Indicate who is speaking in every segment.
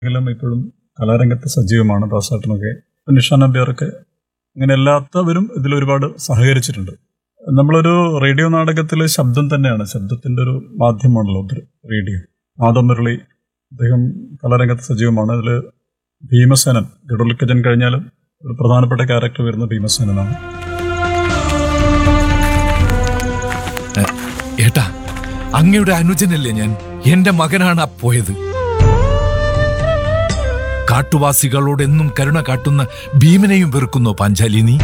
Speaker 1: എങ്കിലും ഇപ്പോഴും കലാരംഗത്ത് സജീവമാണ് ദാസാട്ടനൊക്കെ നിഷാൻ നമ്പ്യാറൊക്കെ അങ്ങനെ എല്ലാത്തവരും ഇതിൽ ഒരുപാട് സഹകരിച്ചിട്ടുണ്ട് നമ്മളൊരു റേഡിയോ നാടകത്തിലെ ശബ്ദം തന്നെയാണ് ശബ്ദത്തിന്റെ ഒരു മാധ്യമമാണല്ലോ ഒരു റേഡിയോ മാധവ് മുരളി അദ്ദേഹം കലാരംഗത്ത് സജീവമാണ് അതിൽ ഭീമസേനൻ ഗഡുലിക്കജൻ കഴിഞ്ഞാലും ഒരു പ്രധാനപ്പെട്ട ക്യാരക്ടർ വരുന്ന ഭീമസേനനാണ്
Speaker 2: ഏട്ടാ അങ്ങയുടെ അനുജനല്ലേ ഞാൻ എന്റെ മകനാണ് ആ പോയത് കാട്ടുവാസികളോട് എന്നും കരുണ കാട്ടുന്ന ഭീമനെയും വെറുക്കുന്നോ പാഞ്ചാലി നീ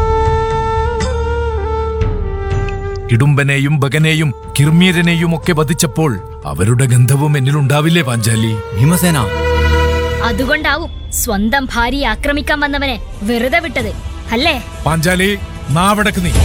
Speaker 2: ഇടുമ്പനെയും ബഗനെയും കിർമീരനെയും ഒക്കെ വധിച്ചപ്പോൾ അവരുടെ ഗന്ധവും എന്നിലുണ്ടാവില്ലേ പാഞ്ചാലി
Speaker 3: ഭീമസേന
Speaker 4: അതുകൊണ്ടാവും സ്വന്തം ഭാര്യയെ ആക്രമിക്കാൻ വന്നവനെ വെറുതെ വിട്ടത് അല്ലേ
Speaker 2: പാഞ്ചാലി നാവടക്ക് നീ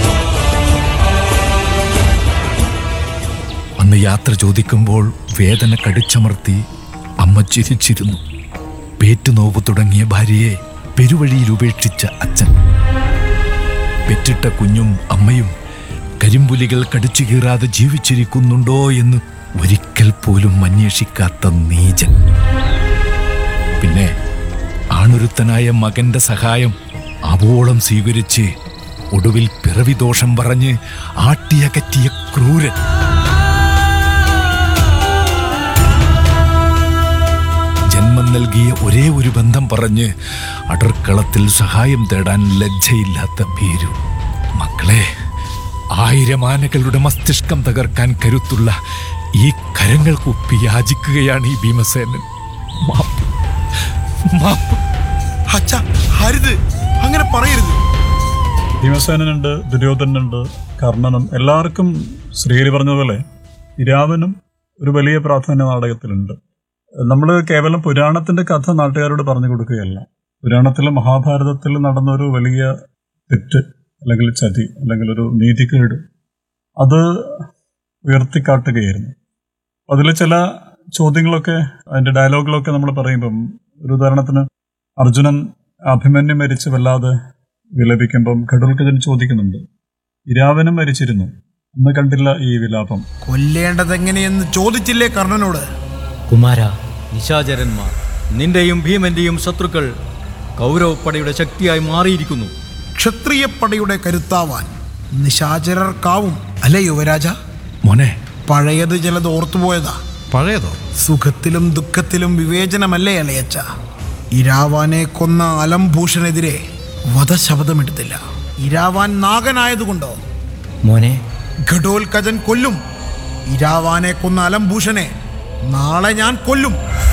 Speaker 2: അന്ന് യാത്ര ചോദിക്കുമ്പോൾ വേദന കടിച്ചമർത്തി അമ്മ ചിരിച്ചിരുന്നു പേറ്റുനോവ് തുടങ്ങിയ ഭാര്യയെ പെരുവഴിയിൽ ഉപേക്ഷിച്ച അച്ഛൻ പെറ്റിട്ട കുഞ്ഞും അമ്മയും കരിമ്പുലികൾ കടിച്ചു കീറാതെ ജീവിച്ചിരിക്കുന്നുണ്ടോ എന്ന് ഒരിക്കൽ പോലും അന്വേഷിക്കാത്ത നീചൻ പിന്നെ ആണൊരുത്തനായ മകന്റെ സഹായം അവോളം സ്വീകരിച്ച് ഒടുവിൽ പിറവി ദോഷം പറഞ്ഞ് ആട്ടിയകറ്റിയ ക്രൂരൻ ജന്മം നൽകിയ ഒരേ ഒരു ബന്ധം പറഞ്ഞ് അടർക്കളത്തിൽ സഹായം തേടാൻ ലജ്ജയില്ലാത്ത ഭീരു മക്കളെ ആയിരം ആനകളുടെ മസ്തിഷ്കം തകർക്കാൻ കരുത്തുള്ള ഈ കരങ്ങൾ കുപ്പി യാചിക്കുകയാണ് ഈ ഭീമസേനൻ മാപ്പ് മാപ്പ്
Speaker 5: അച്ഛ ഹരിത് അങ്ങനെ പറയരുത്
Speaker 1: ഭീമസേനനുണ്ട് ദുര്യോധനുണ്ട് കർണനും എല്ലാവർക്കും ശ്രീഹരി പറഞ്ഞതുപോലെ ഇരാവനും ഒരു വലിയ പ്രാധാന്യ നാടകത്തിലുണ്ട് നമ്മൾ കേവലം പുരാണത്തിന്റെ കഥ നാട്ടുകാരോട് പറഞ്ഞു കൊടുക്കുകയല്ല പുരാണത്തിലും മഹാഭാരതത്തിലും നടന്ന ഒരു വലിയ തെറ്റ് അല്ലെങ്കിൽ ചതി അല്ലെങ്കിൽ ഒരു നീതികേട് അത് ഉയർത്തിക്കാട്ടുകയായിരുന്നു അതിൽ ചില ചോദ്യങ്ങളൊക്കെ അതിന്റെ ഡയലോഗുകളൊക്കെ നമ്മൾ പറയുമ്പം ഒരു ഉദാഹരണത്തിന് അർജുനൻ അഭിമന്യം മരിച്ച് വല്ലാതെ വിലപിക്കുമ്പം ഘടോൽക്കജൻ ചോദിക്കുന്നുണ്ട് ഇരാവനും മരിച്ചിരുന്നു അന്ന് കണ്ടില്ല ഈ വിലാപം
Speaker 5: കൊല്ലേണ്ടതെങ്ങനെയെന്ന് ചോദിച്ചില്ലേ കർണനോട്
Speaker 3: കുമാര നിശാചരന്മാർ നിന്റെയും ഭീമന്റെയും ശത്രുക്കൾ കൗരവപ്പടയുടെ ശക്തിയായി മാറിയിരിക്കുന്നു
Speaker 5: ക്ഷത്രിയപ്പടയുടെ കരുത്താവാൻ നിശാചരർക്കാവും അല്ലേ യുവരാജ
Speaker 2: മോനെ
Speaker 5: പഴയത് ചിലത് ഓർത്തുപോയതാ
Speaker 3: പഴയതോ
Speaker 5: സുഖത്തിലും ദുഃഖത്തിലും വിവേചനമല്ലേ അലയച്ച ഇരാവാനെ കൊന്ന അലംഭൂഷണെതിരെ വധശബ്ദമെടുത്തില്ല ഇരാവാൻ നാഗനായതുകൊണ്ടോ
Speaker 3: മോനെ
Speaker 5: ഘടോൽക്കജൻ കൊല്ലും ഇരാവാനെ കൊന്ന അലംഭൂഷനെ നാളെ ഞാൻ കൊല്ലും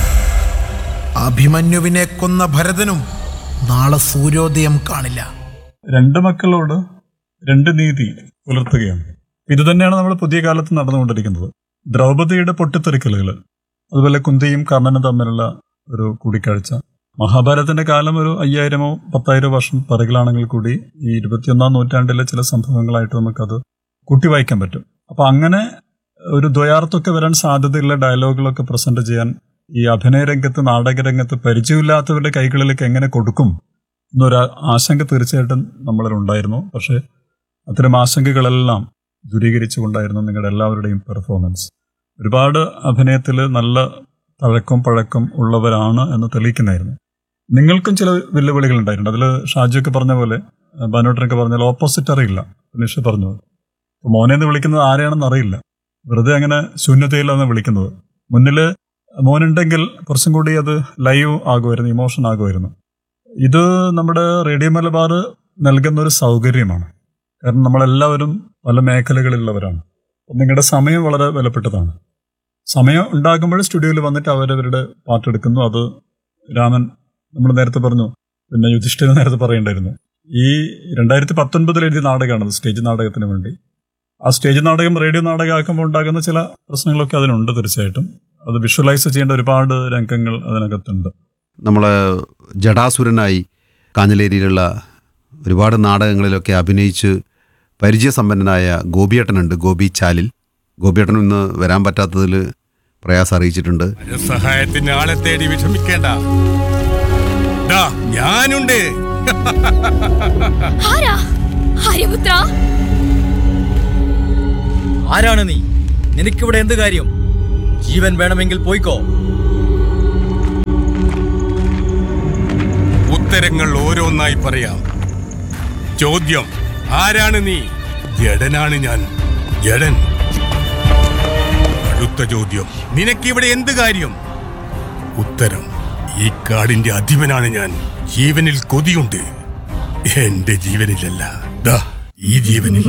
Speaker 5: അഭിമന്യുവിനെ കൊന്ന ഭരതനും നാളെ സൂര്യോദയം കാണില്ല
Speaker 1: രണ്ട് മക്കളോട് രണ്ട് നീതി പുലർത്തുകയാണ് ഇത് തന്നെയാണ് നമ്മൾ പുതിയ കാലത്ത് നടന്നുകൊണ്ടിരിക്കുന്നത് ദ്രൗപദിയുടെ പൊട്ടിത്തെറിക്കലുകൾ അതുപോലെ കുന്തിയും കർണനും തമ്മിലുള്ള ഒരു കൂടിക്കാഴ്ച മഹാഭാരതത്തിന്റെ കാലം ഒരു അയ്യായിരമോ പത്തായിരമോ വർഷം പിറകിലാണെങ്കിൽ കൂടി ഈ ഇരുപത്തിയൊന്നാം നൂറ്റാണ്ടിലെ ചില സംഭവങ്ങളായിട്ട് നമുക്കത് കൂട്ടി വായിക്കാൻ പറ്റും അപ്പൊ അങ്ങനെ ഒരു ദ്വയാർത്ഥമൊക്കെ വരാൻ സാധ്യതയുള്ള ഡയലോഗുകളൊക്കെ പ്രസന്റ് ചെയ്യാൻ ഈ അഭിനയ രംഗത്ത് നാടകരംഗത്ത് പരിചയമില്ലാത്തവരുടെ കൈകളിലേക്ക് എങ്ങനെ കൊടുക്കും എന്നൊരു ആശങ്ക തീർച്ചയായിട്ടും നമ്മളിൽ ഉണ്ടായിരുന്നു പക്ഷേ അത്തരം ആശങ്കകളെല്ലാം ദൂരീകരിച്ചുകൊണ്ടായിരുന്നു നിങ്ങളുടെ എല്ലാവരുടെയും പെർഫോമൻസ് ഒരുപാട് അഭിനയത്തിൽ നല്ല തഴക്കം പഴക്കം ഉള്ളവരാണ് എന്ന് തെളിയിക്കുന്നതായിരുന്നു നിങ്ങൾക്കും ചില വെല്ലുവിളികൾ ഉണ്ടായിട്ടുണ്ട് അതിൽ ഷാജിയൊക്കെ പറഞ്ഞ പോലെ ബാനോട്ടനൊക്കെ പറഞ്ഞ പോലെ ഓപ്പോസിറ്റ് അറിയില്ല നിഷ പറഞ്ഞു അപ്പൊ മോനെ എന്ന് വിളിക്കുന്നത് ആരെയാണെന്ന് അറിയില്ല വെറുതെ അങ്ങനെ ശൂന്യതയിലാണ് വിളിക്കുന്നത് മുന്നിൽ മോനുണ്ടെങ്കിൽ കുറച്ചും കൂടി അത് ലൈവ് ആകുമായിരുന്നു ഇമോഷൻ ആകുമായിരുന്നു ഇത് നമ്മുടെ റേഡിയോ മലബാർ നൽകുന്ന ഒരു സൗകര്യമാണ് കാരണം നമ്മളെല്ലാവരും പല മേഖലകളിലുള്ളവരാണ് അപ്പം നിങ്ങളുടെ സമയം വളരെ വിലപ്പെട്ടതാണ് സമയം ഉണ്ടാകുമ്പോൾ സ്റ്റുഡിയോയിൽ വന്നിട്ട് അവരവരുടെ പാട്ടെടുക്കുന്നു അത് രാമൻ നമ്മൾ നേരത്തെ പറഞ്ഞു പിന്നെ യുധിഷ്ഠിര നേരത്തെ പറയണ്ടായിരുന്നു ഈ രണ്ടായിരത്തി പത്തൊൻപതിൽ എഴുതിയ നാടകമാണ് സ്റ്റേജ് നാടകത്തിന് വേണ്ടി ആ സ്റ്റേജ് നാടകം റേഡിയോ നാടകമാക്കുമ്പോൾ ഉണ്ടാകുന്ന ചില പ്രശ്നങ്ങളൊക്കെ അതിനുണ്ട് തീർച്ചയായിട്ടും അത് വിഷ്വലൈസ് ചെയ്യേണ്ട ഒരുപാട് രംഗങ്ങൾ അതിനകത്തുണ്ട്
Speaker 6: നമ്മൾ ജടാസുരനായി കാഞ്ഞലേരിയിലുള്ള ഒരുപാട് നാടകങ്ങളിലൊക്കെ അഭിനയിച്ച് പരിചയസമ്പന്നനായ ഗോപിയേട്ടനുണ്ട് ഗോപി ചാലിൽ ഗോപിയേട്ടൻ ഇന്ന് വരാൻ പറ്റാത്തതിൽ പ്രയാസം അറിയിച്ചിട്ടുണ്ട്
Speaker 7: സഹായത്തിന് ആളെ തേടി വിഷമിക്കേണ്ട ദാ, ഞാനുണ്ട്
Speaker 4: ആരാ ആര്യപുത്ര
Speaker 3: ആരാണ് നീ നിനക്കിവിടെ എന്ത് കാര്യം ജീവൻ വേണമെങ്കിൽ പോയിക്കോ
Speaker 7: ഓരോന്നായി പറയാം ചോദ്യം ആരാണ് നീ ജഡനാണ് ഞാൻ ജഡൻ അടുത്ത ചോദ്യം നിനക്കിവിടെ എന്ത് കാര്യം ഉത്തരം ഈ കാടിന്റെ അധിപനാണ് ഞാൻ ജീവനിൽ കൊതിയുണ്ട് എന്റെ ജീവനിലല്ല ദാ ഈ ജീവനിൽ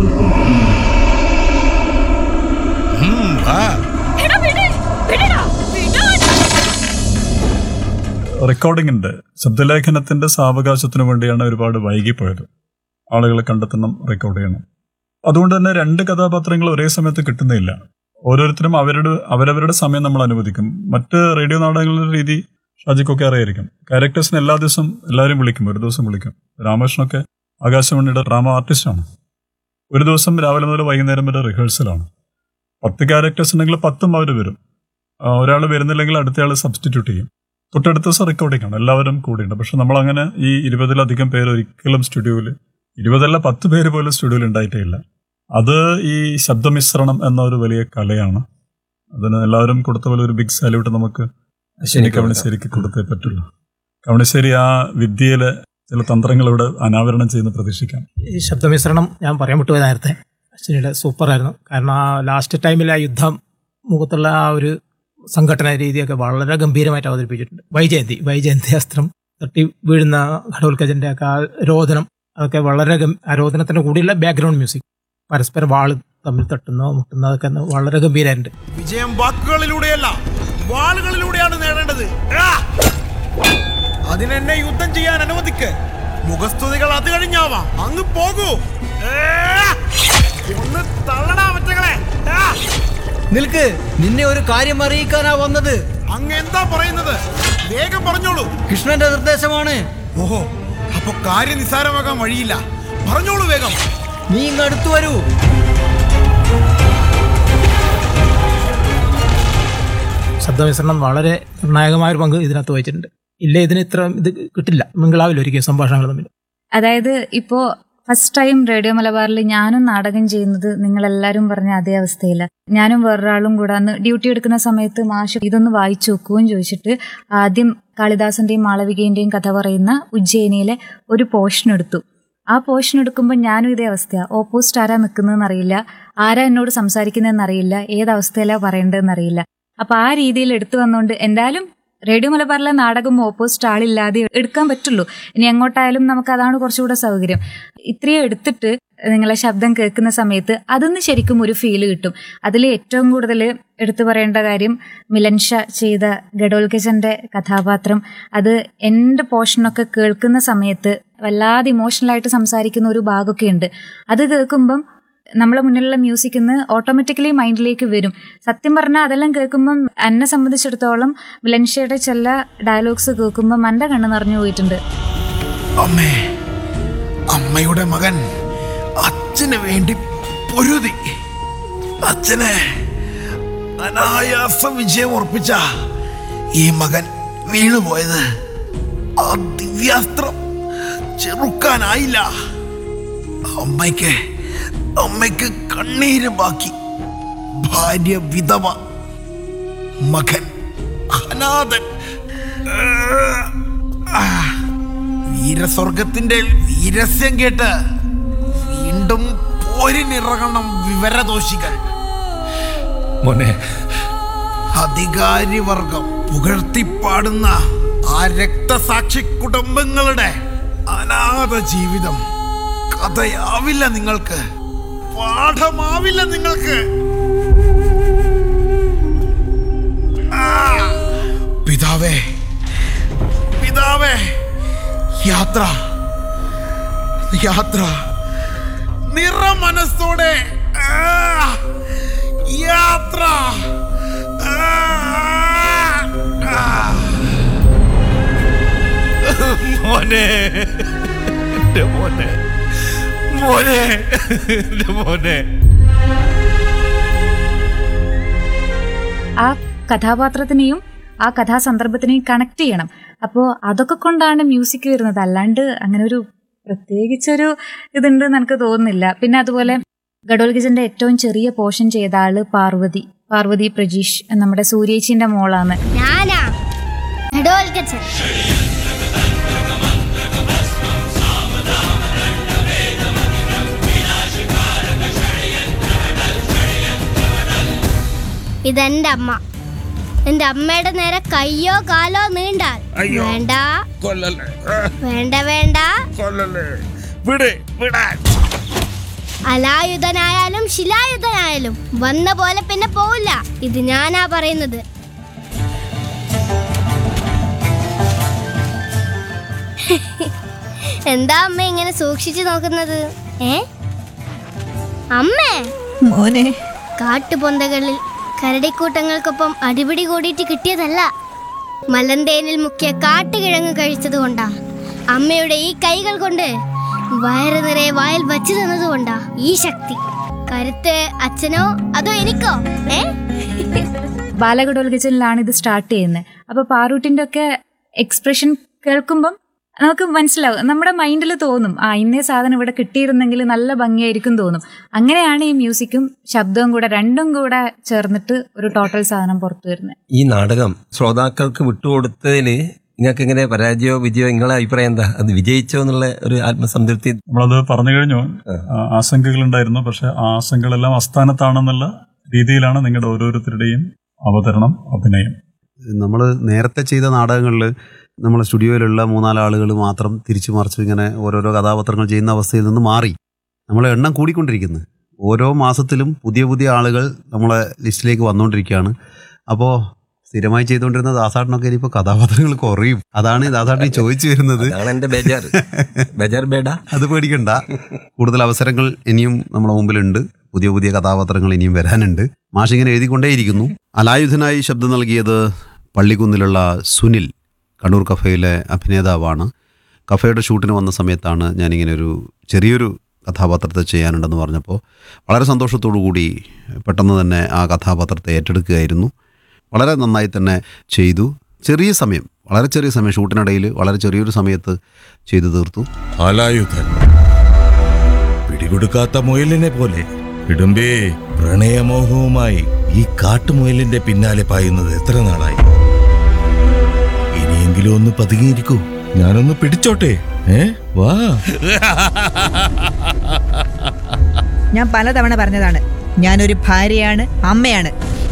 Speaker 7: ഉം, വാ
Speaker 4: എടാ വിട് വിടടാ വിടാൻ
Speaker 1: റെക്കോർഡിങ്ങിന്റെ ശബ്ദലേഖനത്തിന്റെ സാവകാശത്തിന് വേണ്ടിയാണ് ഒരുപാട് വൈകിപ്പോയത് ആളുകളെ കണ്ടെത്തണം റെക്കോർഡ് ചെയ്യണം അതുകൊണ്ട് തന്നെ രണ്ട് കഥാപാത്രങ്ങൾ ഒരേ സമയത്ത് കിട്ടുന്നില്ല ഓരോരുത്തരും അവരുടെ അവരവരുടെ സമയം നമ്മൾ അനുവദിക്കും മറ്റ് റേഡിയോ നാടകങ്ങളുടെ രീതി ഷാജിക്കൊക്കെ അറിയായിരിക്കും ക്യാരക്ടേഴ്സിന് എല്ലാ ദിവസവും എല്ലാവരും വിളിക്കും ഒരു ദിവസം വിളിക്കും രാമകൃഷ്ണനൊക്കെ ആകാശവാണിയുടെ ഡ്രാമ ആർട്ടിസ്റ്റാണ് ഒരു ദിവസം രാവിലെ മുതൽ വൈകുന്നേരം വരെ റിഹേഴ്സലാണ് പത്ത് ക്യാരക്ടേഴ്സ് ഉണ്ടെങ്കിൽ പത്തും അവർ വരും ഒരാൾ വരുന്നില്ലെങ്കിൽ അടുത്തയാൾ സബ്സ്റ്റിറ്റ്യൂട്ട് ചെയ്യും തൊട്ടടുത്ത ദിവസം റെക്കോർഡിംഗ് ആണ് എല്ലാവരും കൂടിയുണ്ട് പക്ഷെ നമ്മൾ അങ്ങനെ ഈ ഇരുപതിലധികം പേര് ഒരിക്കലും സ്റ്റുഡിയോയിൽ ഇരുപതല്ല പത്ത് പേര് പോലും സ്റ്റുഡിയോയിൽ ഉണ്ടായിട്ടേ ഇല്ല അത് ഈ ശബ്ദമിശ്രണം എന്ന ഒരു വലിയ കലയാണ് അതിന് എല്ലാവരും കൊടുത്ത പോലെ ഒരു ബിഗ് സാല്യൂട്ട് നമുക്ക് ശനി കവണശ്ശേരിക്ക് കൊടുത്തേ പറ്റുള്ളൂ കവണശ്ശേരി ആ വിദ്യയിലെ ചില തന്ത്രങ്ങൾ ഇവിടെ അനാവരണം ചെയ്യുന്ന പ്രതീക്ഷിക്കാം
Speaker 5: ഈ ശബ്ദമിശ്രണം ഞാൻ പറയാൻ വിട്ടുപോയ നേരത്തെ അശ്വിനിയുടെ സൂപ്പറായിരുന്നു കാരണം ആ ലാസ്റ്റ് ടൈമിൽ ആ യുദ്ധം മുഖത്തുള്ള ആ ഒരു സംഘടന രീതിയൊക്കെ വളരെ ഗംഭീരമായിട്ട് അവതരിപ്പിച്ചിട്ടുണ്ട് വൈജയന്തി വൈജയന്തി അസ്ത്രം തട്ടി വീഴുന്ന ഘടോൽക്കജന്റെ ഒക്കെ ആ രോദനം അതൊക്കെ വളരെ ഗം- ആ രോദനത്തിന്റെ കൂടിയുള്ള ബാക്ക്ഗ്രൗണ്ട് മ്യൂസിക് പരസ്പരം വാള് തമ്മിൽ തട്ടുന്നോ മുട്ടുന്നോ അതൊക്കെ വളരെ ഗംഭീരമായിട്ടുണ്ട്
Speaker 8: വിജയം വാക്കുകളിലൂടെയല്ല വാളുകളിലൂടെയാണ് നേടേണ്ടത് ആ! അതിനെന്നെ യുദ്ധം ചെയ്യാൻ അനുവദിക്ക് മുഖസ്തുതികൾ അത് കഴിഞ്ഞാവാം അങ്ങ് പോകൂ ഏ! ഒന്ന് തള്ളടാ മറ്റകളെ ആ!
Speaker 3: നിൽക്ക് നിന്നെ ഒരു കാര്യം അറിയിക്കാനാ വന്നത്
Speaker 8: അങ്ങ് എന്താ പറയുന്നത് വേഗം പറഞ്ഞോളൂ
Speaker 3: കൃഷ്ണന്റെ നിർദ്ദേശമാണ്
Speaker 8: ഓഹോ അപ്പൊ കാര്യം നിസ്സാരമാകാൻ വഴിയില്ല പറഞ്ഞോളൂ വേഗം
Speaker 3: നീ ഇങ്ങ് അടുത്തു വരൂ
Speaker 5: ശബ്ദമിശ്രണം വളരെ നിർണായകമായ ഒരു പങ്ക് ഇതിനകത്ത് വഹിച്ചിട്ടുണ്ട് ഇല്ല ഇതിന് ഇത്ര ഇത് കിട്ടില്ല മിങ്കിളാവില്ല ഒരിക്കലും സംഭാഷണങ്ങൾ തമ്മിൽ
Speaker 9: അതായത് ഇപ്പോ ഫസ്റ്റ് ടൈം റേഡിയോ മലബാറിൽ ഞാനും നാടകം ചെയ്യുന്നത് നിങ്ങളെല്ലാരും പറഞ്ഞ അതേ അവസ്ഥയില്ല ഞാനും വേറൊരാളും കൂടെ അന്ന് ഡ്യൂട്ടി എടുക്കുന്ന സമയത്ത് മാഷ് ഇതൊന്ന് വായിച്ചു നോക്കുമെന്ന് ചോദിച്ചിട്ട് ആദ്യം കാളിദാസന്റെയും മാളവികന്റെയും കഥ പറയുന്ന ഉജ്ജയിനിയിലെ ഒരു പോർഷൻ എടുത്തു ആ പോർഷൻ എടുക്കുമ്പോൾ ഞാനും ഇതേ അവസ്ഥയാ ഓപ്പോസിറ്റ് ആരാ നിൽക്കുന്നതെന്ന് അറിയില്ല ആരാ എന്നോട് സംസാരിക്കുന്നതെന്ന് അറിയില്ല ഏത് അവസ്ഥയിലാ പറയേണ്ടതെന്ന് അറിയില്ല അപ്പൊ ആ രീതിയിൽ എടുത്തു വന്നുകൊണ്ട് എന്തായാലും റേഡിയോ മലബാറിലെ നാടകം ഓപ്പോസിറ്റ് ആളില്ലാതെ എടുക്കാൻ പറ്റുള്ളൂ ഇനി എങ്ങോട്ടായാലും നമുക്ക് അതാണ് കുറച്ചുകൂടെ സൗകര്യം ഇത്രയും എടുത്തിട്ട് നിങ്ങളെ ശബ്ദം കേൾക്കുന്ന സമയത്ത് അതിന്ന് ശരിക്കും ഒരു ഫീല് കിട്ടും അതിൽ ഏറ്റവും കൂടുതൽ എടുത്തു പറയേണ്ട കാര്യം മിലൻ ഷാ ചെയ്ത ഗഡോൽഗജന്റെ കഥാപാത്രം അത് എൻ്റെ പോർഷനൊക്കെ കേൾക്കുന്ന സമയത്ത് വല്ലാതെ ഇമോഷണലായിട്ട് സംസാരിക്കുന്ന ഒരു ഭാഗമൊക്കെ ഉണ്ട് അത് കേൾക്കുമ്പം നമ്മളെ മുന്നിലുള്ള മ്യൂസിക് ഇന്ന് ഓട്ടോമാറ്റിക്കലി മൈൻഡിലേക്ക് വരും സത്യം പറഞ്ഞാൽ അതെല്ലാം കേൾക്കുമ്പം എന്നെ സംബന്ധിച്ചിടത്തോളം വിലൻഷയുടെ ചില ഡയലോഗ്സ് കേൾക്കുമ്പം എൻ്റെ കണ്ണ് നിറഞ്ഞു പോയിട്ടുണ്ട്
Speaker 8: അമ്മേ അമ്മയുടെ മകൻ അച്ഛന് വേണ്ടി പൊരുതി അച്ഛന് അനായാസ വിജയം ഉറപ്പിച്ച ഈ മകൻ വീണുപോയത് ആ ദിവ്യാസ്ത്രം ചെറുക്കാനായില്ല അമ്മയ്ക്ക് അമ്മയ്ക്ക് കണ്ണീര് ബാക്കി ഭാര്യ വിധവ മകൻ അനാഥൻ ആ. വീരസ്വർഗത്തിന്റെ വീരസ്യം കേട്ട് വീണ്ടും പോരിനിറങ്ങണം വിവരദോഷികൾ
Speaker 2: മോനെ
Speaker 8: അധികാരിവർഗം പുകഴ്ത്തിപ്പാടുന്ന ആ രക്തസാക്ഷി കുടുംബങ്ങളുടെ അനാഥ ജീവിതം കഥയാവില്ല നിങ്ങൾക്ക് പാഠമാവില്ല നിങ്ങൾക്ക് ആ, പിതാവേ പിതാവേ യാത്ര യാത്ര നിറ മനസ്സോടെ ആ, യാത്ര ആ, ആ. മോനെ എന്റെ മോനെ മോനെ എന്റെ മോനെ
Speaker 9: ആ കഥാപാത്രത്തിനെയും ആ കഥാസന്ദർഭത്തിനെയും കണക്ട് ചെയ്യണം അപ്പോൾ അതൊക്കെ കൊണ്ടാണ് മ്യൂസിക് വരുന്നത് അല്ലാണ്ട് അങ്ങനെ ഒരു പ്രത്യേകിച്ചൊരു ഇതുണ്ട് എനിക്ക് തോന്നുന്നില്ല പിന്നെ അതുപോലെ ഗഡോൽഗിജന്റെ ഏറ്റവും ചെറിയ പോർഷൻ ചെയ്ത ആള് പാർവതി പാർവതി പ്രജീഷ് നമ്മുടെ സൂര്യേച്ചിന്റെ മോളാണ്
Speaker 4: ഞാനാ ഘടോൽക്കച്ചൻ
Speaker 10: ഇതെന്റെ അമ്മ എന്റെ അമ്മയുടെ നേരെ കയ്യോ കാലോ നീണ്ടാൽ വേണ്ട
Speaker 7: കൊല്ലല്ലേ
Speaker 10: വേണ്ട വേണ്ട
Speaker 7: കൊല്ലല്ലേ വിട് വിടാൻ
Speaker 10: അലായുധനായാലും ശിലായുധനായാലും വന്ന പോലെ പിന്നെ പോവില്ല ഇത് ഞാനാ പറയുന്നത് എന്താ അമ്മ ഇങ്ങനെ സൂക്ഷിച്ചു നോക്കുന്നത് ഏ അമ്മേ
Speaker 4: മോനെ
Speaker 10: കാട്ടുപൊന്തകളിൽ കരടിക്കൂട്ടങ്ങൾക്കൊപ്പം അടിപിടി കൂടിയിട്ട് കിട്ടിയതല്ല മലന്തേനിൽ മുക്കിയ കാട്ടുകിഴങ്ങ് കഴിച്ചത് കൊണ്ടാ അമ്മയുടെ ഈ കൈകൾ കൊണ്ട് വയറ് നിറയെ വായിൽ വച്ചു തന്നതുകൊണ്ടാ ഈ ശക്തി കരുത്ത് അച്ഛനോ അതോ എനിക്കോ ഏ
Speaker 9: ബാലഘടോത്കചനിലാണ് ഇത് സ്റ്റാർട്ട് ചെയ്യുന്നത് അപ്പൊ പാറൂട്ടിന്റെ ഒക്കെ എക്സ്പ്രഷൻ കേൾക്കുമ്പം നമുക്ക് മനസ്സിലാവും നമ്മുടെ മൈൻഡിൽ തോന്നും ആ ഇന്നേ സാധനം ഇവിടെ കിട്ടിയിരുന്നെങ്കിൽ നല്ല ഭംഗിയായിരിക്കും തോന്നും അങ്ങനെയാണ് ഈ മ്യൂസിക്കും ശബ്ദവും കൂടെ രണ്ടും കൂടെ ചേർന്നിട്ട് ഒരു ടോട്ടൽ സാധനം പുറത്തു വരുന്നത്
Speaker 11: ഈ നാടകം ശ്രോതാക്കൾക്ക് വിട്ടുകൊടുത്തതിന് നിങ്ങൾക്ക് എങ്ങനെ പരാജയമോ വിജയമോ നിങ്ങളെ അഭിപ്രായം എന്താ അത് വിജയിച്ചോ എന്നുള്ള ഒരു ആത്മസംതൃപ്തി
Speaker 1: നമ്മളത് പറഞ്ഞു കഴിഞ്ഞു ആ, ആശങ്കകളുണ്ടായിരുന്നു പക്ഷെ ആ ആശങ്കകളെല്ലാം അസ്ഥാനത്താണെന്നുള്ള രീതിയിലാണ് നിങ്ങളുടെ ഓരോരുത്തരുടെയും അവതരണം അഭിനയം
Speaker 6: നമ്മൾ നേരത്തെ ചെയ്ത നാടകങ്ങളിൽ നമ്മൾ സ്റ്റുഡിയോയിലുള്ള മൂന്നാലാളുകൾ മാത്രം തിരിച്ചു മറിച്ച് ഇങ്ങനെ ഓരോരോ കഥാപാത്രങ്ങൾ ചെയ്യുന്ന അവസ്ഥയിൽ നിന്ന് മാറി നമ്മളെ എണ്ണം കൂടിക്കൊണ്ടിരിക്കുന്നു ഓരോ മാസത്തിലും പുതിയ പുതിയ ആളുകൾ നമ്മളെ ലിസ്റ്റിലേക്ക് വന്നുകൊണ്ടിരിക്കുകയാണ് അപ്പോൾ സ്ഥിരമായി ചെയ്തുകൊണ്ടിരുന്ന ദാസാട്ടിനൊക്കെ ഇനിയിപ്പോൾ കഥാപാത്രങ്ങൾ കുറയും അതാണ് ദാസാട്ടിന് ചോദിച്ചു വരുന്നത്
Speaker 11: അതാണ് എന്റെ ബേജാർ ബേജാർ ബേഡ
Speaker 6: അത് പേടിക്കണ്ട കൂടുതൽ അവസരങ്ങൾ ഇനിയും നമ്മുടെ മുമ്പിലുണ്ട് പുതിയ പുതിയ കഥാപാത്രങ്ങൾ ഇനിയും വരാനുണ്ട് മാഷിങ്ങനെ എഴുതിക്കൊണ്ടേയിരിക്കുന്നു അലായുധനായി ശബ്ദം നൽകിയത് പള്ളിക്കുന്നിലുള്ള സുനിൽ കണ്ണൂർ കഫയിലെ അഭിനേതാവാണ് കഫയുടെ ഷൂട്ടിന് വന്ന സമയത്താണ് ഞാനിങ്ങനെ ഒരു ചെറിയൊരു കഥാപാത്രത്തെ ചെയ്യാനുണ്ടെന്ന് പറഞ്ഞപ്പോൾ വളരെ സന്തോഷത്തോടു കൂടി പെട്ടെന്ന് തന്നെ ആ കഥാപാത്രത്തെ ഏറ്റെടുക്കുകയായിരുന്നു വളരെ നന്നായി തന്നെ ചെയ്തു ചെറിയ സമയം വളരെ ചെറിയ സമയം ഷൂട്ടിനിടയിൽ വളരെ ചെറിയൊരു സമയത്ത് ചെയ്തു തീർത്തു
Speaker 7: ആലായുധൻ പിടികൊടുക്കാത്ത മുയലിനെ പോലെ ഇടുമ്പേ പ്രണയമോഹവുമായി ഈ കാട്ടുമുയലിന്റെ പിന്നാലെ പായുന്നത് എത്ര നാളായി ഇനിയെങ്കിലും ഒന്ന് പതുങ്ങിയിരിക്കൂ ഞാനൊന്ന് പിടിച്ചോട്ടെ ഏ വാ
Speaker 4: ഞാൻ പലതവണ പറഞ്ഞതാണ് ഞാനൊരു ഭാര്യയാണ് അമ്മയാണ്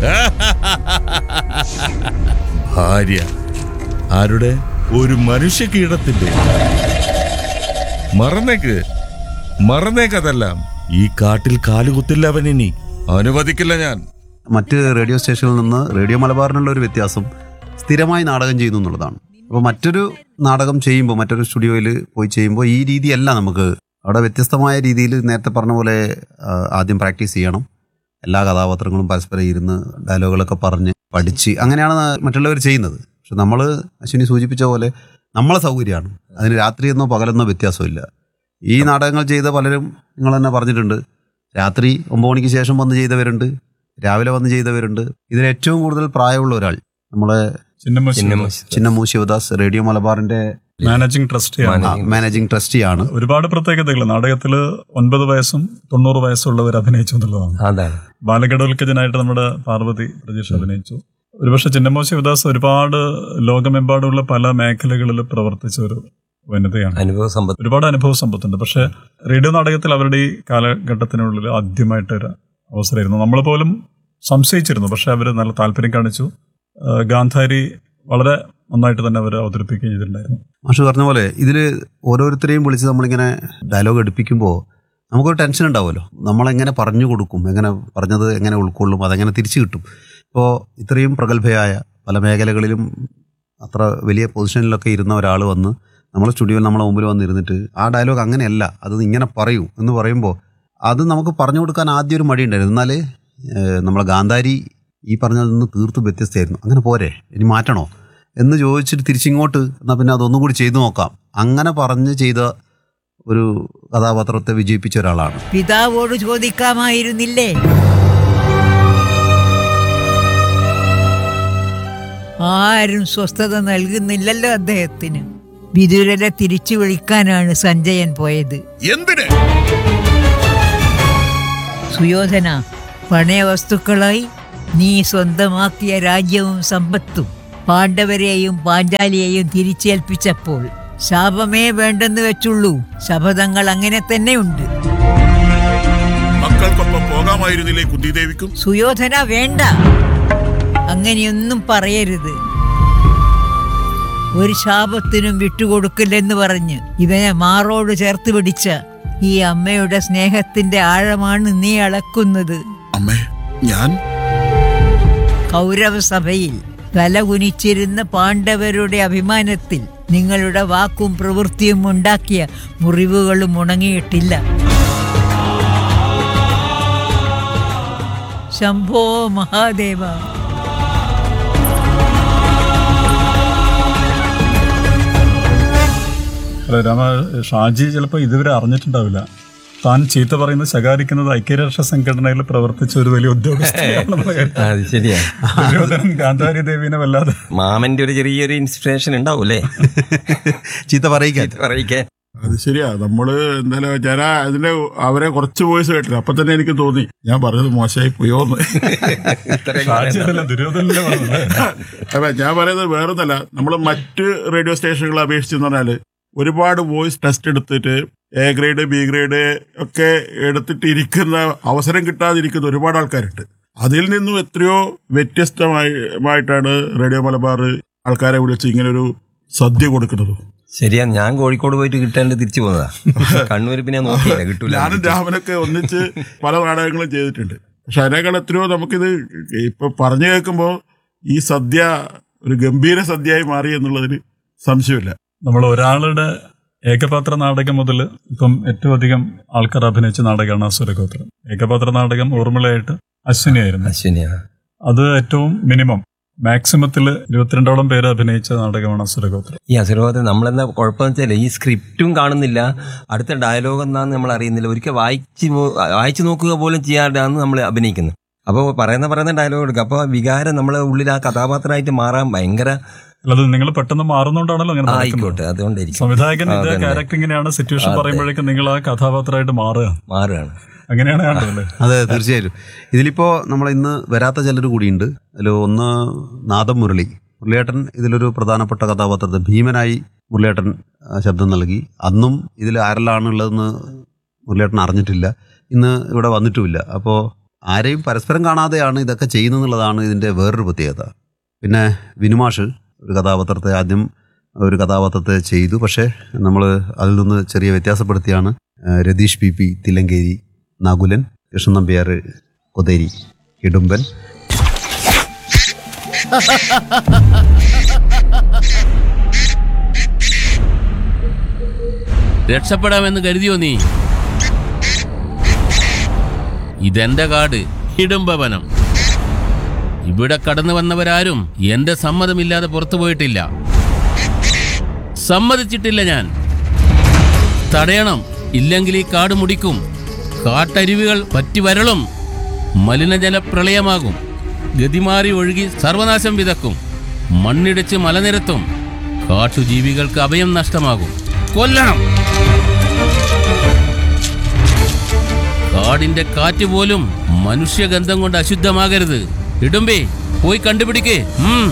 Speaker 7: ഭാര്യ ആരുടെ ഒരു മനുഷ്യ കീടത്തിന്റെ മറന്നേക്ക് മറന്നേക്കതെല്ലാം ഈ കാട്ടിൽ കാലുകുത്തില്ല അവൻ ഇനി അനുവദിക്കില്ല ഞാൻ
Speaker 6: മറ്റ് റേഡിയോ സ്റ്റേഷനിൽ നിന്ന് റേഡിയോ മലബാറിനുള്ള ഒരു വ്യത്യാസം സ്ഥിരമായി നാടകം ചെയ്യുന്നു എന്നുള്ളതാണ് അപ്പോൾ മറ്റൊരു നാടകം ചെയ്യുമ്പോൾ മറ്റൊരു സ്റ്റുഡിയോയിൽ പോയി ചെയ്യുമ്പോൾ ഈ രീതിയല്ല നമുക്ക് അവിടെ വ്യത്യസ്തമായ രീതിയിൽ നേരത്തെ പറഞ്ഞ പോലെ ആ, ആദ്യം പ്രാക്ടീസ് ചെയ്യണം എല്ലാ കഥാപാത്രങ്ങളും പരസ്പരം ഇരുന്ന് ഡയലോഗുകളൊക്കെ പറഞ്ഞ് പഠിച്ച് അങ്ങനെയാണ് മറ്റുള്ളവർ ചെയ്യുന്നത് പക്ഷെ നമ്മൾ അശ്വിനി സൂചിപ്പിച്ച പോലെ നമ്മളെ സൗകര്യമാണ് അതിന് രാത്രിയെന്നോ പകലെന്നോ വ്യത്യാസമില്ല ഈ നാടകങ്ങൾ ചെയ്ത പലരും നിങ്ങൾ തന്നെ പറഞ്ഞിട്ടുണ്ട് രാത്രി ഒമ്പത് മണിക്ക് ശേഷം വന്ന് ചെയ്തവരുണ്ട് രാവിലെ വന്ന് ചെയ്തവരുണ്ട് ഇതിൽ ഏറ്റവും കൂടുതൽ പ്രായമുള്ള ഒരാൾ നമ്മളെ
Speaker 1: ചിന്നമ്മ
Speaker 6: ചിന്നമ്മു ശിവദാസ് റേഡിയോ മലബാറിന്റെ
Speaker 1: മാനേജിംഗ് ട്രസ്റ്റിയാണ്
Speaker 6: ആ, മാനേജിംഗ് ട്രസ്റ്റിയാണ്
Speaker 1: ഒരുപാട് പ്രത്യേകതകൾ നാടകത്തിൽ ഒൻപത് വയസ്സും തൊണ്ണൂറ് വയസ്സുള്ളവർ അഭിനയിച്ചു എന്നുള്ളതാണ്
Speaker 11: അതാണ്
Speaker 1: ബാലഘടോൽക്കജനായിട്ട് നമ്മുടെ പാർവതി പ്രതീക്ഷ അഭിനയിച്ചു ഒരുപക്ഷെ ചിന്നമ്മോ ശിവദാസ് ഒരുപാട് ലോകമെമ്പാടുമുള്ള പല മേഖലകളിൽ പ്രവർത്തിച്ച ഒരു വനിതയാണ്
Speaker 11: അനുഭവ സമ്പത്ത്
Speaker 1: ഒരുപാട് അനുഭവ സമ്പത്തുണ്ട് പക്ഷെ റേഡിയോ നാടകത്തിൽ അവരുടെ ഈ കാലഘട്ടത്തിനുള്ളിൽ ആദ്യമായിട്ടൊരു അവസരമായിരുന്നു നമ്മൾ പോലും സംശയിച്ചിരുന്നു പക്ഷെ അവർ നല്ല താല്പര്യം കാണിച്ചു ആ, ഗാന്ധാരി വളരെ നന്നായിട്ട് തന്നെ അവർ അവതരിപ്പിക്കുകയും ചെയ്തിട്ടുണ്ടായിരുന്നു
Speaker 6: മാഷ് പറഞ്ഞ പോലെ ഇതിൽ ഓരോരുത്തരെയും വിളിച്ച് നമ്മളിങ്ങനെ ഡയലോഗ് എടുപ്പിക്കുമ്പോൾ നമുക്കൊരു ടെൻഷൻ ഉണ്ടാവുമല്ലോ നമ്മളെങ്ങനെ പറഞ്ഞു കൊടുക്കും എങ്ങനെ പറഞ്ഞത് എങ്ങനെ ഉൾക്കൊള്ളും അതെങ്ങനെ തിരിച്ചു കിട്ടും ഇപ്പോൾ ഇത്രയും പ്രഗത്ഭയായ പല മേഖലകളിലും അത്ര വലിയ പൊസിഷനിലൊക്കെ ഇരുന്ന ഒരാൾ വന്ന് നമ്മളെ സ്റ്റുഡിയോയിൽ നമ്മളെ മുമ്പിൽ വന്നിരുന്നിട്ട് ആ ഡയലോഗ് അങ്ങനെയല്ല അത് ഇങ്ങനെ പറയൂ എന്ന് പറയുമ്പോൾ അത് നമുക്ക് പറഞ്ഞു കൊടുക്കാൻ ആദ്യം ഒരു മടിയുണ്ടായിരുന്നു എന്നാൽ നമ്മളെ ഗാന്ധാരി ഈ പറഞ്ഞതിൽ നിന്ന് തീർത്തും വ്യത്യസ്തമായിരുന്നു അങ്ങനെ പോരെ ഇനി മാറ്റണോ എന്ന് ചോദിച്ചിട്ട് തിരിച്ചിങ്ങോട്ട് എന്നാൽ പിന്നെ അതൊന്നും കൂടി ചെയ്തു നോക്കാം അങ്ങനെ പറഞ്ഞ് ചെയ്ത ഒരു കഥാപാത്രത്തെ വിജയിപ്പിച്ച ഒരാളാണ്
Speaker 4: പിതാവോട് ചോദിക്കാമായിരുന്നില്ലേ ആരും സ്വസ്ഥത നൽകുന്നില്ലല്ലോ അദ്ദേഹത്തിന് വിതുരരെ തിരിച്ചു വിളിക്കാനാണ് സഞ്ജയൻ പോയത്
Speaker 7: എന്തിന്
Speaker 4: സുയോധന പണയവസ്തുക്കളായി നീ സ്വന്തമാക്കിയ രാജ്യവും സമ്പത്തും പാണ്ഡവരെയും പാഞ്ചാലിയെയും തിരിച്ചേൽപ്പിച്ചപ്പോൾ ശാപമേ വേണ്ടെന്ന് വെച്ചുള്ളൂ ശപഥങ്ങൾ അങ്ങനെ തന്നെയുണ്ട്
Speaker 7: മക്കൾക്കൊപ്പം പോകാമായിരുന്നില്ലേ കുന്തിദേവിക്കും
Speaker 4: സുയോധന വേണ്ട അങ്ങനെയൊന്നും പറയരുത് ഒരു ശാപത്തിനും വിട്ടുകൊടുക്കില്ലെന്ന് പറഞ്ഞ് ഇവനെ മാറോട് ചേർത്ത് പിടിച്ച ഈ അമ്മയുടെ സ്നേഹത്തിന്റെ ആഴമാണ് നീ അളക്കുന്നത്
Speaker 7: അമ്മേ ഞാൻ
Speaker 4: കൗരവസഭയിൽ തല കുനിച്ചിരുന്ന പാണ്ഡവരുടെ അഭിമാനത്തിൽ നിങ്ങളുടെ വാക്കും പ്രവൃത്തിയും ഉണ്ടാക്കിയ മുറിവുകളും ഉണങ്ങിയിട്ടില്ല ശംഭോ മഹാദേവ
Speaker 1: അല്ല, രാമ ഷാജി ചിലപ്പോൾ ഇതുവരെ അറിഞ്ഞിട്ടുണ്ടാവില്ല താൻ ചീത്ത പറയുന്നത് ശകാരിക്കുന്നത് ഐക്യരാഷ്ട്ര സംഘടനയിൽ പ്രവർത്തിച്ച ഒരു വലിയ ഉദ്യോഗസ്ഥയാണെന്നുള്ള കാര്യം.
Speaker 11: അത് ശരിയാ
Speaker 1: ദുര്യോധനൻ ഗാന്ധാരി ദേവീനെ വല്ലാതെ
Speaker 11: മാമന്റെ ഒരു ചെറിയൊരു ഇൻസ്പിറേഷൻ ഉണ്ടാവൂലേ
Speaker 6: ചീത്ത പറയിക്കാൻ
Speaker 11: പറയിക്കാൻ
Speaker 12: അത് ശരിയാ നമ്മള് എന്തായാലും ഞാൻ അതിന്റെ അവരെ കുറച്ച് വോയിസ് കേട്ടില്ല അപ്പൊ തന്നെ എനിക്ക് തോന്നി ഞാൻ പറഞ്ഞത് മോശമായി പോയോന്ന്
Speaker 1: ഷാജി അതല്ല ദുര്യോധനല്ലേ പറഞ്ഞത്
Speaker 12: അപ്പൊ ഞാൻ പറയുന്നത് വേറൊന്നല്ല നമ്മൾ മറ്റ് റേഡിയോ സ്റ്റേഷനുകളെ അപേക്ഷിച്ചെന്ന് പറഞ്ഞാല് ഒരുപാട് വോയിസ് ടെസ്റ്റ് എടുത്തിട്ട് എ ഗ്രേഡ് ബി ഗ്രേഡ് ഒക്കെ എടുത്തിട്ട് ഇരിക്കുന്ന അവസരം കിട്ടാതിരിക്കുന്ന ഒരുപാട് ആൾക്കാരുണ്ട് അതിൽ നിന്നും എത്രയോ വ്യത്യസ്തമായിട്ടാണ് റേഡിയോ മലബാർ ആൾക്കാരെ വിളിച്ച് ഇങ്ങനെ ഒരു സദ്യ കൊടുക്കുന്നത്
Speaker 11: ശരിയാ ഞാൻ കോഴിക്കോട് പോയിട്ട് കിട്ടാണ്ട് തിരിച്ചു പോന്നതാ കണ്ണൂർ പിന്നെ ഞാൻ നോക്കിയില്ല കിട്ടൂല
Speaker 12: ഞാനും രാമനൊക്കെ ഒന്നിച്ച് പല നാടകങ്ങളും ചെയ്തിട്ടുണ്ട് പക്ഷെ അതിനേക്കാൾ എത്രയോ നമുക്കിത് ഇപ്പൊ പറഞ്ഞു കേൾക്കുമ്പോൾ ഈ സദ്യ ഒരു ഗംഭീര സദ്യയായി മാറി എന്നുള്ളതിന് സംശയമില്ല
Speaker 1: നമ്മൾ ഒരാളുടെ ഏകപാത്ര നാടകം മുതൽ ഇപ്പം ഏറ്റവും അധികം ആൾക്കാർ അഭിനയിച്ച നാടകമാണ് അസുരഗോത്രം ഏകപാത്ര നാടകം ഊർമിളയായിട്ട് അശ്വിനിയായിരുന്നു
Speaker 11: അശ്വിനിയാ
Speaker 1: അത് ഏറ്റവും മിനിമം മാക്സിമത്തിൽ ഇരുപത്തിരണ്ടോളം പേര് അഭിനയിച്ച നാടകമാണ് അസുരഗോത്രം
Speaker 11: ഈ അസുരബോധം നമ്മളെന്താ കുഴപ്പമെന്ന് വെച്ചാൽ ഈ സ്ക്രിപ്റ്റും കാണുന്നില്ല അടുത്ത ഡയലോഗ് എന്താന്ന് നമ്മൾ അറിയുന്നില്ല ഒരിക്കൽ വായിച്ച് മോ- വായിച്ചു നോക്കുക പോലും ചെയ്യാണ്ടാണ് നമ്മൾ അഭിനയിക്കുന്നത് അപ്പോൾ പറയുന്ന പറയുന്ന ഡയലോഗ് എടുക്കുക അപ്പോൾ വികാരം നമ്മളെ ഉള്ളിൽ ആ കഥാപാത്രമായിട്ട് മാറാൻ ഭയങ്കര
Speaker 1: അല്ലാതെ നിങ്ങൾ പെട്ടെന്ന് മാറുന്നോണ്ടാണല്ലോ അങ്ങനെ നടക്കുന്നത്.
Speaker 11: ആയിക്കോട്ടെ അതുകൊണ്ടായിരിക്കും
Speaker 1: സംവിധായകൻ
Speaker 11: ആ,
Speaker 1: ഇത്
Speaker 11: അതന്നെ.
Speaker 1: ക്യാരക്ടർ ഇങ്ങനെയാണ് സിറ്റുവേഷൻ
Speaker 11: അതെ.
Speaker 1: പറയുമ്പോഴേക്കും നിങ്ങൾ ആ കഥാപാത്രമായിട്ട് മാറുക
Speaker 11: മാറുകയാണ്
Speaker 1: അങ്ങനെയാണ് കാണുന്നത്
Speaker 6: അതെ തീർച്ചയായും ഇതിലിപ്പോ നമ്മൾ ഇന്ന് വരാത്ത ചിലർ കൂടിയുണ്ട് അതിൽ ഒന്ന് നാദം മുരളി മുരളിയേട്ടൻ ഇതിലൊരു പ്രധാനപ്പെട്ട കഥാപാത്രത്തെ ഭീമനായി മുരളിയേട്ടൻ ആ, ശബ്ദം നൽകി അന്നും ഇതിൽ ആരെല്ലാണുള്ളതെന്ന് മുരളിയേട്ടൻ അറിഞ്ഞിട്ടില്ല ഇന്ന് ഇവിടെ വന്നിട്ടുമില്ല അപ്പോൾ ആരെയും പരസ്പരം കാണാതെയാണ് ഇതൊക്കെ ചെയ്യുന്നതെന്നുള്ളതാണ് ഇതിൻ്റെ വേറൊരു പ്രത്യേകത പിന്നെ വിനുമാഷ് ഒരു കഥാപാത്രത്തെ ആദ്യം ഒരു കഥാപാത്രത്തെ ചെയ്തു പക്ഷേ നമ്മൾ അതിൽ നിന്ന് ചെറിയ വ്യത്യാസപ്പെടുത്തിയാണ് ആ, രതീഷ് പി പി തില്ലങ്കേരി നകുലൻ കൃഷ്ണൻ നമ്പ്യാർ കൊതേരി ഇടുമ്പൻ
Speaker 13: രക്ഷപ്പെടാമെന്ന് കരുതിയോ നീ ഇതെന്റെ കാട് ഹിഡുംബവനം ഇവിടെ കടന്നു വന്നവരാരും എന്റെ സമ്മതമില്ലാതെ പുറത്തു പോയിട്ടില്ല സമ്മതിച്ചിട്ടില്ല ഞാൻ തടയണം ഇല്ലെങ്കിൽ ഈ കാട് മുടിക്കും കാട്ടരുവികൾ പറ്റി വരളും മലിനജല പ്രളയമാകും ഗതിമാറി ഒഴുകി സർവനാശം വിതക്കും മണ്ണിടിച്ച് മലനിരത്തും കാട്ടുജീവികൾക്ക് അഭയം നഷ്ടമാകും കൊല്ലണം കാടിന്റെ കാറ്റ് പോലും മനുഷ്യഗന്ധം കൊണ്ട് അശുദ്ധമാകരുത് ഇടുമ്പേ പോയി കണ്ടുപിടിക്കേ ഉം.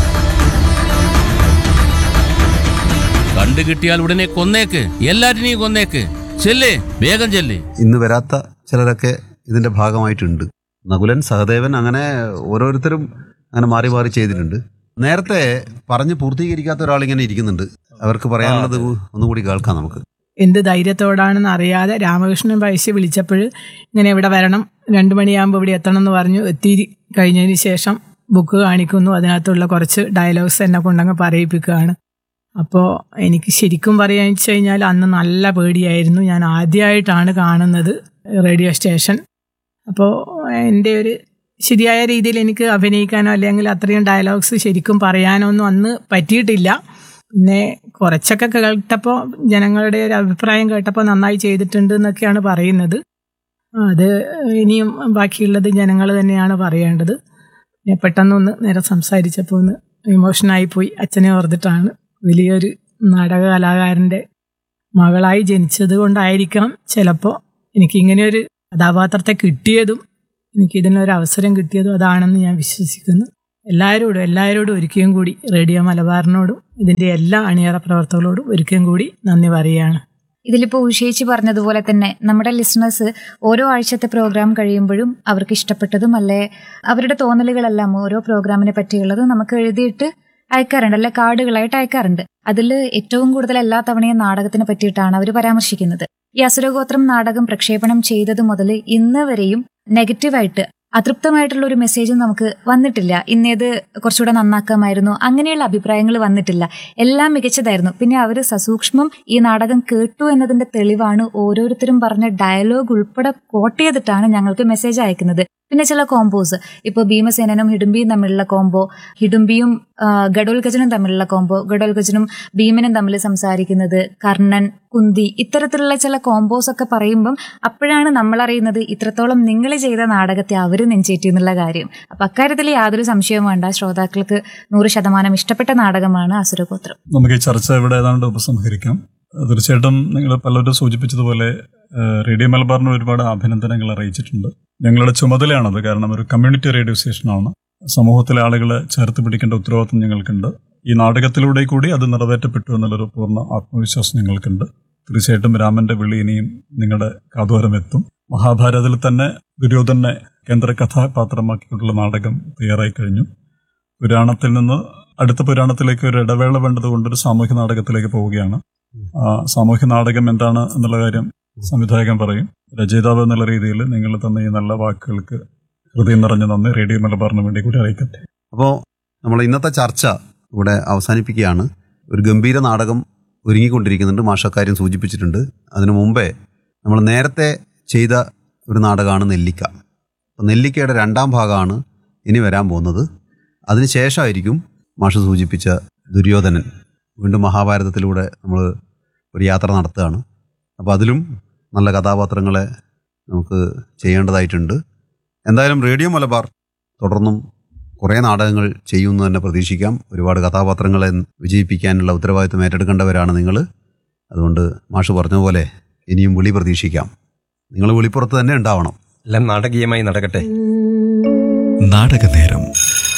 Speaker 13: കണ്ടു കിട്ടിയാൽ ഉടനെ കൊന്നേക്ക് എല്ലാറ്റിനെയും കൊന്നേക്ക് ചെല്ലേ വേഗം ചെല്ലേ
Speaker 6: ഇന്ന് വരാത്ത ചിലരൊക്കെ ഇതിൻ്റെ ഭാഗമായിട്ടുണ്ട് നകുലൻ സഹദേവൻ അങ്ങനെ ഓരോരുത്തരും അങ്ങനെ മാറി മാറി ചെയ്തിട്ടുണ്ട് നേരത്തെ പറഞ്ഞ് പൂർത്തീകരിക്കാത്ത ഒരാളിങ്ങനെ ഇരിക്കുന്നുണ്ട് അവർക്ക് പറയാനുള്ളത് ഒന്നുകൂടി കേൾക്കാം നമുക്ക്
Speaker 14: എന്ത് ധൈര്യത്തോടാണെന്ന് അറിയാതെ രാമകൃഷ്ണൻ പൈസ വിളിച്ചപ്പോൾ ഇങ്ങനെ ഇവിടെ വരണം രണ്ടു മണിയാകുമ്പോൾ ഇവിടെ എത്തണം എന്ന് പറഞ്ഞു എത്തി കഴിഞ്ഞതിന് ശേഷം ബുക്ക് കാണിക്കുന്നു അതിനകത്തുള്ള കുറച്ച് ഡയലോഗ്സ് എന്നെ കൊണ്ടങ്ങ് പറയിപ്പിക്കുകയാണ് അപ്പോൾ എനിക്ക് ശരിക്കും പറയാന്ന് വെച്ച് കഴിഞ്ഞാൽ അന്ന് നല്ല പേടിയായിരുന്നു ഞാൻ ആദ്യമായിട്ടാണ് കാണുന്നത് റേഡിയോ സ്റ്റേഷൻ അപ്പോൾ എൻ്റെ ഒരു ശരിയായ രീതിയിൽ എനിക്ക് അഭിനയിക്കാനോ അല്ലെങ്കിൽ അത്രയും ഡയലോഗ്സ് ശരിക്കും പറയാനോ ഒന്നും അന്ന് പറ്റിയിട്ടില്ല പിന്നെ കുറച്ചൊക്കെ കേട്ടപ്പോൾ ജനങ്ങളുടെ ഒരു അഭിപ്രായം കേട്ടപ്പോൾ നന്നായി ചെയ്തിട്ടുണ്ട് എന്നൊക്കെയാണ് പറയുന്നത് അത് ഇനിയും ബാക്കിയുള്ളത് ജനങ്ങൾ തന്നെയാണ് പറയേണ്ടത് ഞാൻ പെട്ടെന്നൊന്ന് നേരെ സംസാരിച്ചപ്പോൾ ഒന്ന് ഇമോഷനായി പോയി അച്ഛനെ ഓർത്തിട്ടാണ് വലിയൊരു നാടക കലാകാരൻ്റെ മകളായി ജനിച്ചത് കൊണ്ടായിരിക്കാം ചിലപ്പോൾ എനിക്ക് ഇങ്ങനെ ഒരു കഥാപാത്രത്തെ കിട്ടിയതും എനിക്ക് ഇതിനൊരു അവസരം കിട്ടിയതും അതാണെന്ന് ഞാൻ വിശ്വസിക്കുന്നു എല്ലാവരോടും എല്ലാവരോടും ഒരിക്കലും കൂടി റേഡിയോ മലബാറിനോടും ഇതിൻ്റെ എല്ലാ അണിയറ പ്രവർത്തകരോടും ഒരിക്കലും കൂടി നന്ദി പറയുകയാണ്
Speaker 9: ഇതിലിപ്പോൾ ഉഷയിച്ച് പറഞ്ഞതുപോലെ തന്നെ നമ്മുടെ ലിസണേഴ്സ് ഓരോ ആഴ്ചത്തെ പ്രോഗ്രാം കഴിയുമ്പോഴും അവർക്ക് ഇഷ്ടപ്പെട്ടതും അല്ലെ അവരുടെ തോന്നലുകളെല്ലാം ഓരോ പ്രോഗ്രാമിനെ പറ്റിയുള്ളത് നമുക്ക് എഴുതിയിട്ട് അയക്കാറുണ്ട് അല്ലെ കാർഡുകളായിട്ട് അയക്കാറുണ്ട് അതിൽ ഏറ്റവും കൂടുതൽ എല്ലാ തവണയും നാടകത്തിനെ പറ്റിയിട്ടാണ് അവർ പരാമർശിക്കുന്നത് ഈ അസുരഗോത്രം നാടകം പ്രക്ഷേപണം ചെയ്തത് മുതൽ ഇന്ന് വരെയും നെഗറ്റീവായിട്ട് അതൃപ്തമായിട്ടുള്ള ഒരു മെസ്സേജും നമുക്ക് വന്നിട്ടില്ല ഇന്നേത് കുറച്ചുകൂടെ നന്നാക്കാമായിരുന്നു അങ്ങനെയുള്ള അഭിപ്രായങ്ങൾ വന്നിട്ടില്ല എല്ലാം മികച്ചതായിരുന്നു പിന്നെ അവർ സസൂക്ഷ്മം ഈ നാടകം കേട്ടു എന്നതിന്റെ തെളിവാണ് ഓരോരുത്തരും പറഞ്ഞ ഡയലോഗ് ഉൾപ്പെടെ കോട്ട് ചെയ്തിട്ടാണ് ഞങ്ങൾക്ക് മെസ്സേജ് അയക്കുന്നത് പിന്നെ ചില കോംബോസ് ഇപ്പോൾ ഭീമസേനനും ഹിഡുംബിയും തമ്മിലുള്ള കോംബോ ഹിഡുംബിയും ആ, ഗഡോൽഗജനും തമ്മിലുള്ള കോംബോ ഗഡോൽഗജനും ഭീമനും തമ്മിൽ സംസാരിക്കുന്നത് കർണൻ കുന്തി ഇത്തരത്തിലുള്ള ചില കോംബോസ് ഒക്കെ പറയുമ്പം അപ്പോഴാണ് നമ്മൾ അറിയുന്നത് ഇത്രത്തോളം നിങ്ങൾ ചെയ്ത നാടകത്തെ അവർ നെഞ്ചേറ്റി എന്നുള്ള കാര്യം അപ്പൊ അക്കാര്യത്തിൽ യാതൊരു സംശയവും വേണ്ട ശ്രോതാക്കൾക്ക് നൂറ് ശതമാനം ഇഷ്ടപ്പെട്ട നാടകമാണ് അസുരഗോത്രം
Speaker 1: നമുക്ക് ഈ ചർച്ച ഇവിടെ ഏതാണ്ട് ഉപസംഹരിക്കാം തീർച്ചയായിട്ടും നിങ്ങൾ പലരും സൂചിപ്പിച്ചതുപോലെ ഏഹ്, റേഡിയോ മലബാറിന് ഒരുപാട് അഭിനന്ദനങ്ങൾ അറിയിച്ചിട്ടുണ്ട് ഞങ്ങളുടെ ചുമതലയാണത് കാരണം ഒരു കമ്മ്യൂണിറ്റി റേഡിയോ സ്റ്റേഷനാണ് സമൂഹത്തിലെ ആളുകളെ ചേർത്ത് പിടിക്കേണ്ട ഉത്തരവാദിത്വം ഞങ്ങൾക്കുണ്ട് ഈ നാടകത്തിലൂടെ കൂടി അത് നിറവേറ്റപ്പെട്ടു എന്നുള്ളൊരു പൂർണ്ണ ആത്മവിശ്വാസം ഞങ്ങൾക്കുണ്ട് തീർച്ചയായിട്ടും രാമന്റെ വിളി ഇനിയും നിങ്ങളുടെ കാതോരം എത്തും മഹാഭാരതത്തിൽ തന്നെ ദുര്യോധനെ കേന്ദ്ര കഥാപാത്രമാക്കിയിട്ടുള്ള നാടകം തയ്യാറായി കഴിഞ്ഞു പുരാണത്തിൽ നിന്ന് അടുത്ത പുരാണത്തിലേക്ക് ഒരു ഇടവേള വേണ്ടതുകൊണ്ട് ഒരു സാമൂഹ്യ നാടകത്തിലേക്ക് പോവുകയാണ് ആ സാമൂഹ്യ നാടകം എന്താണ് എന്നുള്ള കാര്യം സംവിധായകൻ പറയും രചയിതാവ് എന്നുള്ള രീതിയിൽ നിങ്ങൾ തന്ന ഈ നല്ല വാക്കുകൾക്ക് ഹൃദയം നിറഞ്ഞ നന്ദി റേഡിയോ മലബാറിന് വേണ്ടി കൂടി അറിയിക്കട്ടെ
Speaker 6: അപ്പോൾ നമ്മൾ ഇന്നത്തെ ചർച്ച ഇവിടെ അവസാനിപ്പിക്കുകയാണ് ഒരു ഗംഭീര നാടകം ഒരുങ്ങിക്കൊണ്ടിരിക്കുന്നുണ്ട് മാഷക്കാര്യം സൂചിപ്പിച്ചിട്ടുണ്ട് അതിനു മുമ്പേ നമ്മൾ നേരത്തെ ചെയ്ത ഒരു നാടകമാണ് നെല്ലിക്ക അപ്പോൾ നെല്ലിക്കയുടെ രണ്ടാം ഭാഗമാണ് ഇനി വരാൻ പോകുന്നത് അതിനുശേഷമായിരിക്കും മാഷ് സൂചിപ്പിച്ച ദുര്യോധനൻ വീണ്ടും മഹാഭാരതത്തിലൂടെ നമ്മൾ ഒരു യാത്ര നടത്തുകയാണ് അപ്പോൾ അതിലും നല്ല കഥാപാത്രങ്ങളെ നമുക്ക് ചെയ്യേണ്ടതായിട്ടുണ്ട് എന്തായാലും റേഡിയോ മലബാർ തുടർന്നും കുറേ നാടകങ്ങൾ ചെയ്യുമെന്ന് തന്നെ പ്രതീക്ഷിക്കാം ഒരുപാട് കഥാപാത്രങ്ങളെ വിജയിപ്പിക്കാനുള്ള ഉത്തരവാദിത്വം ഏറ്റെടുക്കേണ്ടവരാണ് നിങ്ങൾ അതുകൊണ്ട് മാഷ് പറഞ്ഞ പോലെ ഇനിയും വിളി പ്രതീക്ഷിക്കാം നിങ്ങൾ വിളിപ്പുറത്ത് തന്നെ ഉണ്ടാവണം
Speaker 11: എല്ലാം നാടകീയമായി നടക്കട്ടെ
Speaker 15: നാടകനേരം